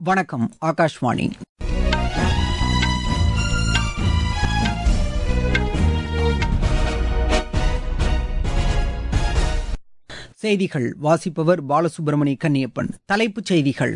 வணக்கம் ஆகாஷ்வாணி செய்திகள் வாசிப்பவர் பாலசுப்ரமணி கன்னியப்பன் தலைப்புச் செய்திகள்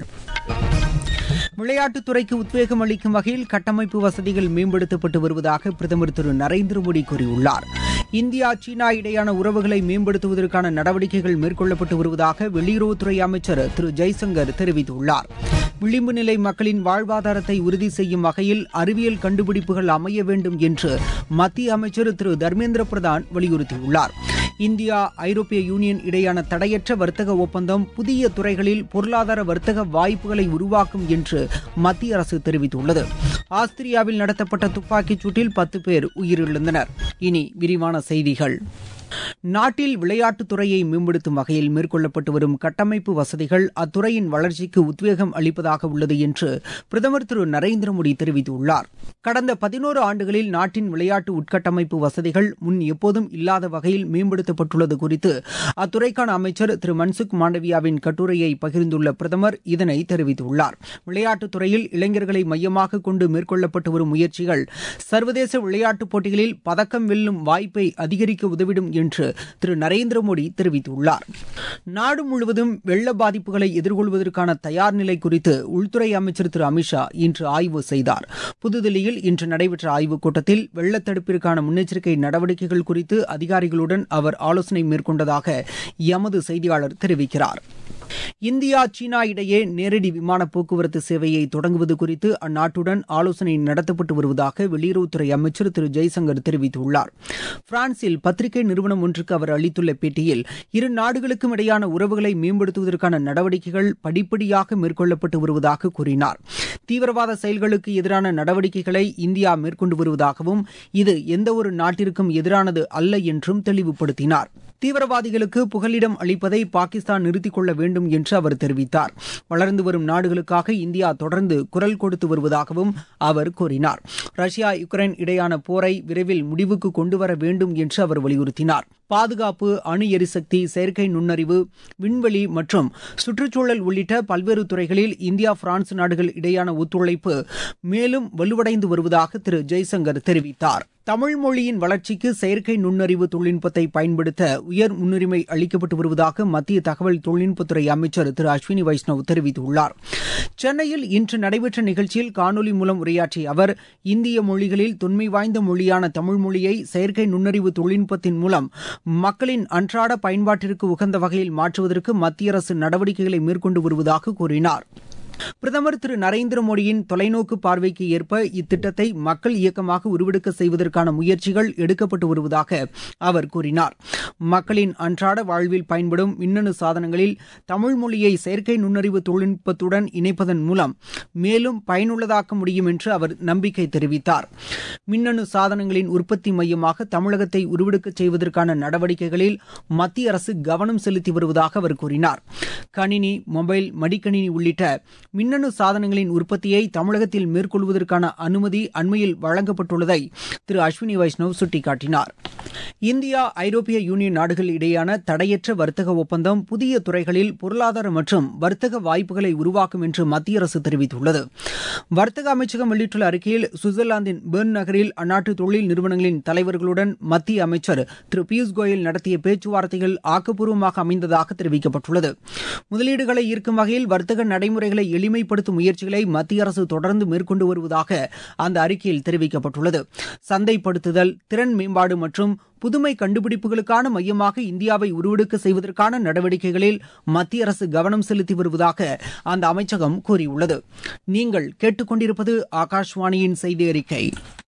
விளையாட்டுத்துறைக்கு உத்வேகம் அளிக்கும் வகையில் கட்டமைப்பு வசதிகள் மேம்படுத்தப்பட்டு வருவதாக பிரதமர் திரு நரேந்திர மோடி கூறியுள்ளார் இந்தியா சீனா இடையான உறவுகளை மேம்படுத்துவதற்கான நடவடிக்கைகள் மேற்கொள்ளப்பட்டு வருவதாக வெளியுறவுத்துறை அமைச்சர் திரு ஜெய்சங்கர் தெரிவித்துள்ளார் விளிம்பு நிலை மக்களின் வாழ்வாதாரத்தை உறுதி செய்யும் வகையில் அறிவியல் கண்டுபிடிப்புகள் அமைய வேண்டும் என்று மத்திய அமைச்சர் திரு தர்மேந்திர பிரதான் வலியுறுத்தியுள்ளார் இந்தியா ஐரோப்பிய யூனியன் இடையான தடையற்ற வர்த்தக ஒப்பந்தம் புதிய துறைகளில் பொருளாதார வர்த்தக வாய்ப்புகளை உருவாக்கும் என்று மத்திய அரசு தெரிவித்துள்ளது ஆஸ்திரியாவில் நடத்தப்பட்ட துப்பாக்கிச் சூட்டில் பத்து பேர் உயிரிழந்தனர் இனி விரிவான செய்திகள் நாட்டில் விளையாட்டுத் துறையை மேம்படுத்தும் வகையில் மேற்கொள்ளப்பட்டு வரும் கட்டமைப்பு வசதிகள் அத்துறையின் வளர்ச்சிக்கு உத்வேகம் அளிப்பதாக உள்ளது என்று பிரதமர் திரு நரேந்திர மோடி தெரிவித்துள்ளார் கடந்த பதினோரு ஆண்டுகளில் நாட்டின் விளையாட்டு உட்கட்டமைப்பு வசதிகள் முன் எப்போதும் இல்லாத வகையில் மேம்படுத்தப்பட்டுள்ளது குறித்து அத்துறைக்கான அமைச்சர் திரு மன்சுக் மாண்டவியாவின் கட்டுரையை பகிர்ந்துள்ள பிரதமர் இதனை தெரிவித்துள்ளார் விளையாட்டுத் துறையில் இளைஞர்களை மையமாக கொண்டு மேற்கொள்ளப்பட்டு வரும் முயற்சிகள் சர்வதேச விளையாட்டுப் போட்டிகளில் பதக்கம் வெல்லும் வாய்ப்பை அதிகரிக்க உதவிடும் என்று திரு நரேந்திர மோடி தெரிவித்துள்ளார் நாடு முழுவதும் வெள்ள பாதிப்புகளை எதிர்கொள்வதற்கான தயார் நிலை குறித்து உள்துறை அமைச்சர் திரு அமித்ஷா இன்று ஆய்வு செய்தார் புதுதில்லியில் இன்று நடைபெற்ற ஆய்வுக் கூட்டத்தில் வெள்ளத்தடுப்பிற்கான முன்னெச்சரிக்கை நடவடிக்கைகள் குறித்து அதிகாரிகளுடன் அவர் ஆலோசனை மேற்கொண்டதாக எமது செய்தியாளர் தெரிவிக்கிறார் இந்தியா சீனா இடையே நேரடி விமான போக்குவரத்து சேவையை தொடங்குவது குறித்து அந்நாட்டுடன் ஆலோசனை நடத்தப்பட்டு வருவதாக வெளியுறவுத்துறை அமைச்சர் திரு ஜெய்சங்கர் தெரிவித்துள்ளார் பிரான்சில் பத்திரிகை நிறுவனம் ஒன்றுக்கு அவர் அளித்துள்ள பேட்டியில் இரு நாடுகளுக்கும் இடையான உறவுகளை மேம்படுத்துவதற்கான நடவடிக்கைகள் படிப்படியாக மேற்கொள்ளப்பட்டு வருவதாக கூறினார் தீவிரவாத செயல்களுக்கு எதிரான நடவடிக்கைகளை இந்தியா மேற்கொண்டு வருவதாகவும் இது எந்தவொரு நாட்டிற்கும் எதிரானது அல்ல என்றும் தெளிவுபடுத்தினார் தீவிரவாதிகளுக்கு புகலிடம் அளிப்பதை பாகிஸ்தான் நிறுத்திக் கொள்ள வேண்டும் என்று அவர் தெரிவித்தார் வளர்ந்து வரும் நாடுகளுக்காக இந்தியா தொடர்ந்து குரல் கொடுத்து வருவதாகவும் அவர் கூறினார் ரஷ்யா யுக்ரைன் இடையான போரை விரைவில் முடிவுக்கு கொண்டுவர வேண்டும் என்று அவர் வலியுறுத்தினார் பாதுகாப்பு அணு எரிசக்தி செயற்கை நுண்ணறிவு விண்வெளி மற்றும் சுற்றுச்சூழல் உள்ளிட்ட பல்வேறு துறைகளில் இந்தியா பிரான்ஸ் நாடுகள் இடையான ஒத்துழைப்பு மேலும் வலுவடைந்து வருவதாக திரு ஜெய்சங்கர் தெரிவித்தார் தமிழ் மொழியின் வளர்ச்சிக்கு செயற்கை நுண்ணறிவு தொழில்நுட்பத்தை பயன்படுத்த உயர் முன்னுரிமை அளிக்கப்பட்டு வருவதாக மத்திய தகவல் தொழில்நுட்பத்துறை அமைச்சர் திரு அஸ்வினி வைஷ்ணவ் தெரிவித்துள்ளார் சென்னையில் இன்று நடைபெற்ற நிகழ்ச்சியில் காணொலி மூலம் உரையாற்றிய அவர் இந்திய மொழிகளில் தொன்மை வாய்ந்த மொழியான தமிழ் மொழியை செயற்கை நுண்ணறிவு தொழில்நுட்பத்தின் மூலம் மக்களின் அன்றாட பயன்பாட்டிற்கு உகந்த வகையில் மாற்றுவதற்கு மத்திய அரசு நடவடிக்கைகளை மேற்கொண்டு வருவதாக கூறினார் பிரதமர் திரு நரேந்திர மோடியின் தொலைநோக்கு பார்வைக்கு ஏற்ப இத்திட்டத்தை மக்கள் இயக்கமாக உருவெடுக்க செய்வதற்கான முயற்சிகள் எடுக்கப்பட்டு வருவதாக அவர் கூறினார் மக்களின் அன்றாட வாழ்வில் பயன்படும் மின்னணு சாதனங்களில் தமிழ் மொழியை செயற்கை நுண்ணறிவு தொழில்நுட்பத்துடன் இணைப்பதன் மூலம் மேலும் பயனுள்ளதாக்க முடியும் என்று அவர் நம்பிக்கை தெரிவித்தார் மின்னணு சாதனங்களின் உற்பத்தி மையமாக தமிழகத்தை உருவெடுக்கச் செய்வதற்கான நடவடிக்கைகளில் மத்திய அரசு கவனம் செலுத்தி வருவதாக அவர் கூறினார் கணினி மொபைல் மடிக்கணினி உள்ளிட்ட மின்னணு சாதனங்களின் உற்பத்தியை தமிழகத்தில் மேற்கொள்வதற்கான அனுமதி அண்மையில் வழங்கப்பட்டுள்ளதை திரு அஸ்வினி வைஷ்ணவ் சுட்டிக்காட்டினார் இந்தியா ஐரோப்பிய யூனியன் நாடுகள் இடையேயான தடையற்ற வர்த்தக ஒப்பந்தம் புதிய துறைகளில் பொருளாதார மற்றும் வர்த்தக வாய்ப்புகளை உருவாக்கும் என்று மத்திய அரசு தெரிவித்துள்ளது வர்த்தக அமைச்சகம் வெளியிட்டுள்ள அறிக்கையில் சுவிட்சர்லாந்தின் பெர்ன் நகரில் அந்நாட்டு தொழில் நிறுவனங்களின் தலைவர்களுடன் மத்திய அமைச்சர் திரு பியூஷ் கோயல் நடத்திய பேச்சுவார்த்தைகள் ஆக்கப்பூர்வமாக அமைந்ததாக தெரிவிக்கப்பட்டுள்ளது முதலீடுகளை ஈர்க்கும் வகையில் வர்த்தக நடைமுறைகளை எளிமைப்படுத்தும் முயற்சிகளை மத்திய அரசு தொடர்ந்து மேற்கொண்டு வருவதாக அந்த அறிக்கையில் தெரிவிக்கப்பட்டுள்ளது சந்தைப்படுத்துதல் திறன் மேம்பாடு மற்றும் புதுமை கண்டுபிடிப்புகளுக்கான மையமாக இந்தியாவை உருவெடுக்க செய்வதற்கான நடவடிக்கைகளில் மத்திய அரசு கவனம் செலுத்தி வருவதாக அந்த அமைச்சகம் கூறியுள்ளது நீங்கள் கேட்டுக்கொண்டிருப்பது ஆகாஷ்வாணியின் செய்தி அறிக்கை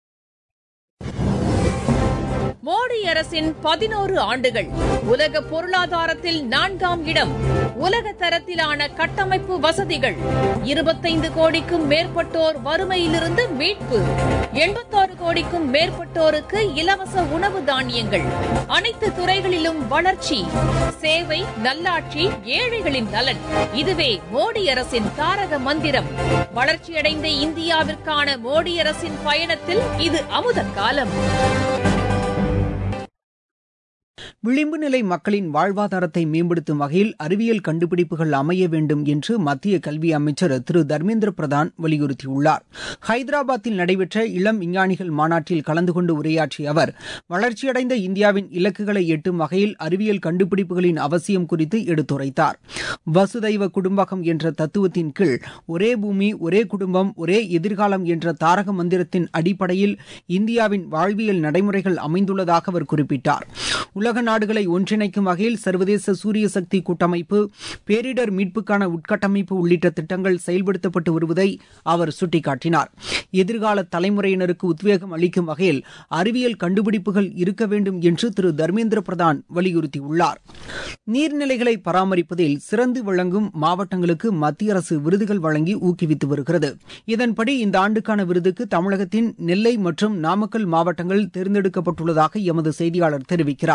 மோடி அரசின் பதினோரு ஆண்டுகள் உலக பொருளாதாரத்தில் நான்காம் இடம் உலக தரத்திலான கட்டமைப்பு வசதிகள் இருபத்தைந்து கோடிக்கும் மேற்பட்டோர் வறுமையிலிருந்து மீட்பு எண்பத்தாறு கோடிக்கும் மேற்பட்டோருக்கு இலவச உணவு தானியங்கள் அனைத்து துறைகளிலும் வளர்ச்சி சேவை நல்லாட்சி ஏழைகளின் நலன் இதுவே மோடி அரசின் தாரக மந்திரம் வளர்ச்சியடைந்த இந்தியாவிற்கான மோடி அரசின் பயணத்தில் இது அமுத காலம் விளிம்பு நிலை மக்களின் வாழ்வாதாரத்தை மேம்படுத்தும் வகையில் அறிவியல் கண்டுபிடிப்புகள் அமைய வேண்டும் என்று மத்திய கல்வி அமைச்சர் திரு தர்மேந்திர பிரதான் வலியுறுத்தியுள்ளார் ஹைதராபாத்தில் நடைபெற்ற இளம் விஞ்ஞானிகள் மாநாட்டில் கலந்து கொண்டு உரையாற்றிய அவர் வளர்ச்சியடைந்த இந்தியாவின் இலக்குகளை எட்டும் வகையில் அறிவியல் கண்டுபிடிப்புகளின் அவசியம் குறித்து எடுத்துரைத்தார் வசுதைவ குடும்பகம் என்ற தத்துவத்தின் கீழ் ஒரே பூமி ஒரே குடும்பம் ஒரே எதிர்காலம் என்ற தாரக மந்திரத்தின் அடிப்படையில் இந்தியாவின் வாழ்வியல் நடைமுறைகள் அமைந்துள்ளதாக அவர் குறிப்பிட்டார் உலக நாடுகளை ஒன்றிணைக்கும் வகையில் சர்வதேச சூரிய சக்தி கூட்டமைப்பு பேரிடர் மீட்புக்கான உட்கட்டமைப்பு உள்ளிட்ட திட்டங்கள் செயல்படுத்தப்பட்டு வருவதை அவர் சுட்டிக்காட்டினார் எதிர்கால தலைமுறையினருக்கு உத்வேகம் அளிக்கும் வகையில் அறிவியல் கண்டுபிடிப்புகள் இருக்க வேண்டும் என்று திரு தர்மேந்திர பிரதான் வலியுறுத்தியுள்ளார் நீர்நிலைகளை பராமரிப்பதில் சிறந்து விளங்கும் மாவட்டங்களுக்கு மத்திய அரசு விருதுகள் வழங்கி ஊக்குவித்து வருகிறது இதன்படி இந்த ஆண்டுக்கான விருதுக்கு தமிழகத்தின் நெல்லை மற்றும் நாமக்கல் மாவட்டங்கள் தேர்ந்தெடுக்கப்பட்டுள்ளதாக எமது செய்தியாளர் தெரிவிக்கிறார்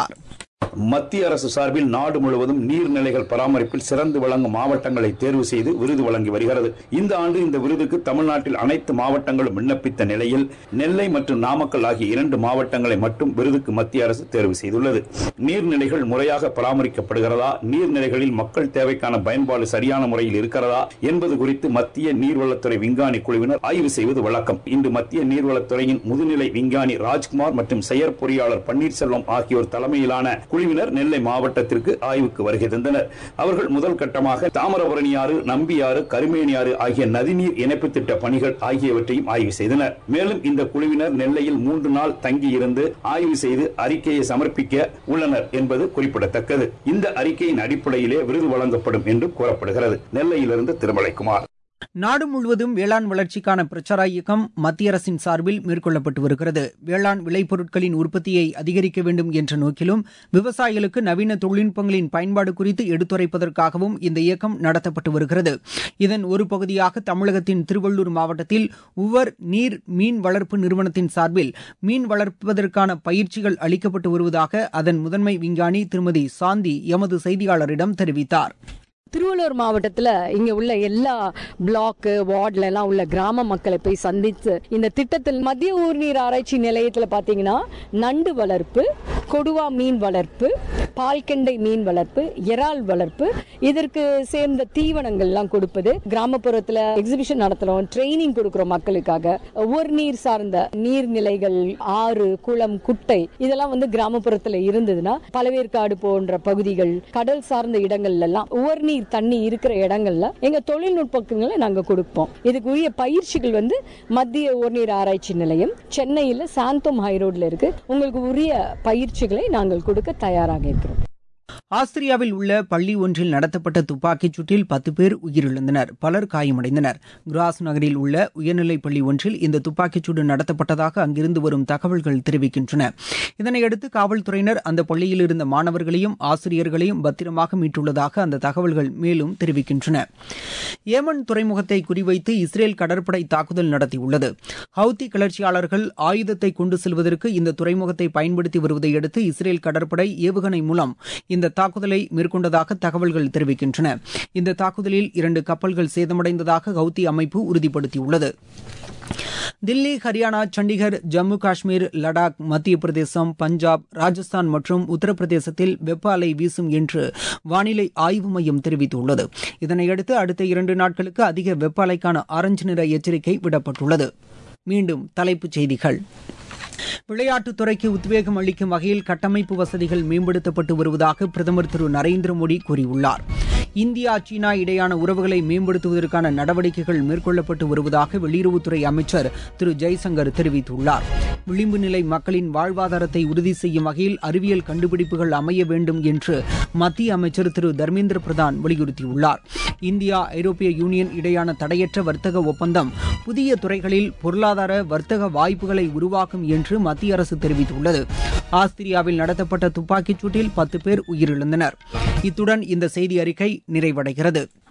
மத்திய அரசு சார்பில் நாடு முழுவதும் நீர்நிலைகள் பராமரிப்பில் சிறந்து விளங்கும் மாவட்டங்களை தேர்வு செய்து விருது வழங்கி வருகிறது இந்த ஆண்டு இந்த விருதுக்கு தமிழ்நாட்டில் அனைத்து மாவட்டங்களும் விண்ணப்பித்த நிலையில் நெல்லை மற்றும் நாமக்கல் ஆகிய இரண்டு மாவட்டங்களை மட்டும் விருதுக்கு மத்திய அரசு தேர்வு செய்துள்ளது நீர்நிலைகள் முறையாக பராமரிக்கப்படுகிறதா நீர்நிலைகளில் மக்கள் தேவைக்கான பயன்பாடு சரியான முறையில் இருக்கிறதா என்பது குறித்து மத்திய நீர்வளத்துறை விஞ்ஞானி குழுவினர் ஆய்வு செய்வது வழக்கம் இன்று மத்திய நீர்வளத்துறையின் முதுநிலை விஞ்ஞானி ராஜ்குமார் மற்றும் செயற் பொறியாளர் பன்னீர்செல்வம் ஆகியோர் தலைமையிலான குழுவினர் நெல்லை மாவட்டத்திற்கு ஆய்வுக்கு வருகை தந்தனர் அவர்கள் முதல் கட்டமாக தாமிரபரணியாறு நம்பியாறு கருமேனியாறு ஆகிய நதிநீர் இணைப்பு திட்ட பணிகள் ஆகியவற்றையும் ஆய்வு செய்தனர் மேலும் இந்த குழுவினர் நெல்லையில் மூன்று நாள் தங்கியிருந்து ஆய்வு செய்து அறிக்கையை சமர்ப்பிக்க உள்ளனர் என்பது குறிப்பிடத்தக்கது இந்த அறிக்கையின் அடிப்படையிலே விருது வழங்கப்படும் என்று கூறப்படுகிறது நெல்லையிலிருந்து திருமலைக்குமார் நாடு முழுவதும் வேளாண் வளர்ச்சிக்கான பிரச்சார இயக்கம் மத்திய அரசின் சார்பில் மேற்கொள்ளப்பட்டு வருகிறது வேளாண் விளைபொருட்களின் உற்பத்தியை அதிகரிக்க வேண்டும் என்ற நோக்கிலும் விவசாயிகளுக்கு நவீன தொழில்நுட்பங்களின் பயன்பாடு குறித்து எடுத்துரைப்பதற்காகவும் இந்த இயக்கம் நடத்தப்பட்டு வருகிறது இதன் ஒரு பகுதியாக தமிழகத்தின் திருவள்ளூர் மாவட்டத்தில் உவர் நீர் மீன் வளர்ப்பு நிறுவனத்தின் சார்பில் மீன் வளர்ப்பதற்கான பயிற்சிகள் அளிக்கப்பட்டு வருவதாக அதன் முதன்மை விஞ்ஞானி திருமதி சாந்தி எமது செய்தியாளரிடம் தெரிவித்தார் திருவள்ளூர் மாவட்டத்துல இங்க உள்ள எல்லா பிளாக் வார்டுல எல்லாம் உள்ள கிராம மக்களை போய் சந்தித்து இந்த திட்டத்தில் மத்திய ஊர்நீர் ஆராய்ச்சி நிலையத்துல பாத்தீங்கன்னா நண்டு வளர்ப்பு கொடுவா மீன் வளர்ப்பு பால்கெண்டை மீன் வளர்ப்பு இறால் வளர்ப்பு இதற்கு சேர்ந்த தீவனங்கள் எல்லாம் கொடுப்பது கிராமப்புறத்துல எக்ஸிபிஷன் நடத்துறோம் ட்ரைனிங் கொடுக்கிறோம் மக்களுக்காக நீர் சார்ந்த நீர்நிலைகள் ஆறு குளம் குட்டை இதெல்லாம் வந்து கிராமப்புறத்துல இருந்ததுன்னா பழவேற்காடு போன்ற பகுதிகள் கடல் சார்ந்த இடங்கள்ல எல்லாம் உவர்நீர் தண்ணி இருக்கிற இடங்கள்ல எங்க தொழில்நுட்பங்களை நாங்க கொடுப்போம் இதுக்குரிய பயிற்சிகள் வந்து மத்திய உவர்நீர் ஆராய்ச்சி நிலையம் சென்னையில சாந்தோம் ஹைரோட்ல இருக்கு உங்களுக்கு உரிய பயிற்சிகளை நாங்கள் கொடுக்க தயாராக இருக்கிறோம் ஆஸ்திரியாவில் உள்ள பள்ளி ஒன்றில் நடத்தப்பட்ட துப்பாக்கிச் சூட்டில் பத்து பேர் உயிரிழந்தனர் பலர் காயமடைந்தனர் கிராஸ் நகரில் உள்ள உயர்நிலைப் பள்ளி ஒன்றில் இந்த துப்பாக்கிச்சூடு நடத்தப்பட்டதாக அங்கிருந்து வரும் தகவல்கள் தெரிவிக்கின்றன இதனையடுத்து காவல்துறையினர் அந்த பள்ளியில் இருந்த மாணவர்களையும் ஆசிரியர்களையும் பத்திரமாக மீட்டுள்ளதாக அந்த தகவல்கள் மேலும் தெரிவிக்கின்றன ஏமன் துறைமுகத்தை குறிவைத்து இஸ்ரேல் கடற்படை தாக்குதல் நடத்தியுள்ளது ஹவுத்தி கிளர்ச்சியாளர்கள் ஆயுதத்தை கொண்டு செல்வதற்கு இந்த துறைமுகத்தை பயன்படுத்தி வருவதை அடுத்து இஸ்ரேல் கடற்படை ஏவுகணை மூலம் இந்த தாக்குதலை மேற்கொண்டதாக தகவல்கள் தெரிவிக்கின்றன இந்த தாக்குதலில் இரண்டு கப்பல்கள் சேதமடைந்ததாக ஹவுத்தி அமைப்பு உறுதிப்படுத்தியுள்ளது தில்லி ஹரியானா சண்டிகர் ஜம்மு காஷ்மீர் லடாக் மத்திய பிரதேசம் பஞ்சாப் ராஜஸ்தான் மற்றும் உத்தரப்பிரதேசத்தில் வெப்ப அலை வீசும் என்று வானிலை ஆய்வு மையம் தெரிவித்துள்ளது இதனையடுத்து அடுத்த இரண்டு நாட்களுக்கு அதிக வெப்ப அலைக்கான ஆரஞ்சு நிற எச்சரிக்கை விடப்பட்டுள்ளது மீண்டும் தலைப்புச் செய்திகள் விளையாட்டுத் துறைக்கு உத்வேகம் அளிக்கும் வகையில் கட்டமைப்பு வசதிகள் மேம்படுத்தப்பட்டு வருவதாக பிரதமர் திரு நரேந்திர மோடி கூறியுள்ளார் இந்தியா சீனா இடையான உறவுகளை மேம்படுத்துவதற்கான நடவடிக்கைகள் மேற்கொள்ளப்பட்டு வருவதாக வெளியுறவுத்துறை அமைச்சர் திரு ஜெய்சங்கர் தெரிவித்துள்ளார் விளிம்பு நிலை மக்களின் வாழ்வாதாரத்தை உறுதி செய்யும் வகையில் அறிவியல் கண்டுபிடிப்புகள் அமைய வேண்டும் என்று மத்திய அமைச்சர் திரு தர்மேந்திர பிரதான் வலியுறுத்தியுள்ளார் இந்தியா ஐரோப்பிய யூனியன் இடையான தடையற்ற வர்த்தக ஒப்பந்தம் புதிய துறைகளில் பொருளாதார வர்த்தக வாய்ப்புகளை உருவாக்கும் என்று மத்திய அரசு தெரிவித்துள்ளது ஆஸ்திரியாவில் நடத்தப்பட்ட துப்பாக்கிச் சூட்டில் பத்து பேர் உயிரிழந்தனர் இத்துடன் இந்த செய்தி அறிக்கை நிறைவடைகிறது